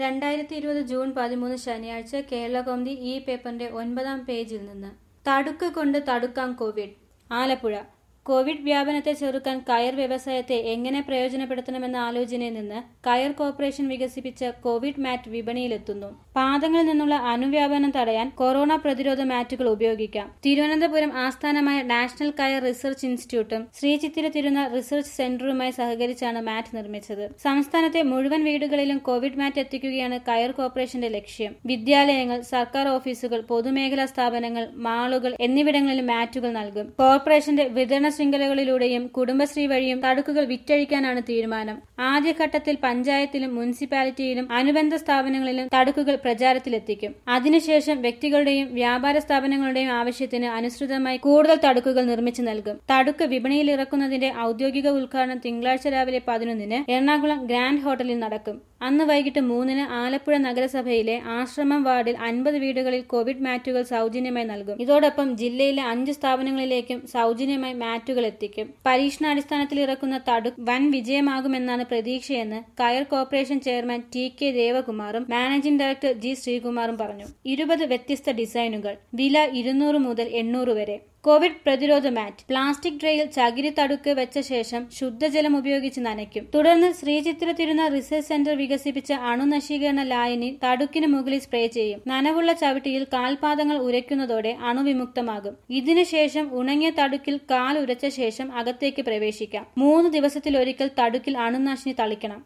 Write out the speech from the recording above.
രണ്ടായിരത്തി ഇരുപത് ജൂൺ പതിമൂന്ന് ശനിയാഴ്ച കേരളകൗമുദി ഈ പേപ്പറിന്റെ ഒൻപതാം പേജിൽ നിന്ന് തടുക്ക് കൊണ്ട് തടുക്കാം കോവിഡ് ആലപ്പുഴ കോവിഡ് വ്യാപനത്തെ ചെറുക്കാൻ കയർ വ്യവസായത്തെ എങ്ങനെ പ്രയോജനപ്പെടുത്തണമെന്ന ആലോചനയിൽ നിന്ന് കയർ കോർപ്പറേഷൻ വികസിപ്പിച്ച കോവിഡ് മാറ്റ് വിപണിയിലെത്തുന്നു പാദങ്ങളിൽ നിന്നുള്ള അണുവ്യാപനം തടയാൻ കൊറോണ പ്രതിരോധ മാറ്റുകൾ ഉപയോഗിക്കാം തിരുവനന്തപുരം ആസ്ഥാനമായ നാഷണൽ കയർ റിസർച്ച് ഇൻസ്റ്റിറ്റ്യൂട്ടും ശ്രീ ചിത്തിര തിരുന റിസർച്ച് സെന്ററുമായി സഹകരിച്ചാണ് മാറ്റ് നിർമ്മിച്ചത് സംസ്ഥാനത്തെ മുഴുവൻ വീടുകളിലും കോവിഡ് മാറ്റ് എത്തിക്കുകയാണ് കയർ കോർപ്പറേഷന്റെ ലക്ഷ്യം വിദ്യാലയങ്ങൾ സർക്കാർ ഓഫീസുകൾ പൊതുമേഖലാ സ്ഥാപനങ്ങൾ മാളുകൾ എന്നിവിടങ്ങളിൽ മാറ്റുകൾ നൽകും കോർപ്പറേഷന്റെ വിതരണ ശൃംഖലകളിലൂടെയും കുടുംബശ്രീ വഴിയും തടുക്കുകൾ വിറ്റഴിക്കാനാണ് തീരുമാനം ആദ്യഘട്ടത്തിൽ പഞ്ചായത്തിലും മുനിസിപ്പാലിറ്റിയിലും അനുബന്ധ സ്ഥാപനങ്ങളിലും തടുക്കുകൾ പ്രചാരത്തിലെത്തിക്കും അതിനുശേഷം വ്യക്തികളുടെയും വ്യാപാര സ്ഥാപനങ്ങളുടെയും ആവശ്യത്തിന് അനുസൃതമായി കൂടുതൽ തടുക്കുകൾ നിർമ്മിച്ചു നൽകും തടുക്ക് വിപണിയിൽ ഇറക്കുന്നതിന്റെ ഔദ്യോഗിക ഉദ്ഘാടനം തിങ്കളാഴ്ച രാവിലെ പതിനൊന്നിന് എറണാകുളം ഗ്രാൻഡ് ഹോട്ടലിൽ നടക്കും അന്ന് വൈകിട്ട് മൂന്നിന് ആലപ്പുഴ നഗരസഭയിലെ ആശ്രമം വാർഡിൽ അൻപത് വീടുകളിൽ കോവിഡ് മാറ്റുകൾ സൗജന്യമായി നൽകും ഇതോടൊപ്പം ജില്ലയിലെ അഞ്ച് സ്ഥാപനങ്ങളിലേക്കും സൗജന്യമായി മാറ്റുകൾ എത്തിക്കും പരീക്ഷണാടിസ്ഥാനത്തിൽ ഇറക്കുന്ന തടു വൻ വിജയമാകുമെന്നാണ് പ്രതീക്ഷയെന്ന് coir corporation chairman T K ദേവകുമാറും മാനേജിംഗ് ഡയറക്ടർ ജി ശ്രീകുമാറും പറഞ്ഞു ഇരുപത് വ്യത്യസ്ത ഡിസൈനുകൾ വില ഇരുന്നൂറ് മുതൽ എണ്ണൂറ് വരെ കോവിഡ് പ്രതിരോധ മാറ്റ് പ്ലാസ്റ്റിക് ട്രേയിൽ ചകിരി തടുക്ക് വെച്ച ശേഷം ശുദ്ധജലം ഉപയോഗിച്ച് നനയ്ക്കും തുടർന്ന് ശ്രീചിത്ര തിരുന റിസർച്ച് സെന്റർ വികസിപ്പിച്ച അണുനശീകരണ ലായനി തടുക്കിന് മുകളിൽ സ്പ്രേ ചെയ്യും നനവുള്ള ചവിട്ടിയിൽ കാൽപാദങ്ങൾ ഉരയ്ക്കുന്നതോടെ അണുവിമുക്തമാകും ഇതിനുശേഷം ഉണങ്ങിയ തടുക്കിൽ കാൽ ഉരച്ച ശേഷം അകത്തേക്ക് പ്രവേശിക്കാം മൂന്ന് ദിവസത്തിലൊരിക്കൽ തടുക്കിൽ അണുനാശിനി തളിക്കണം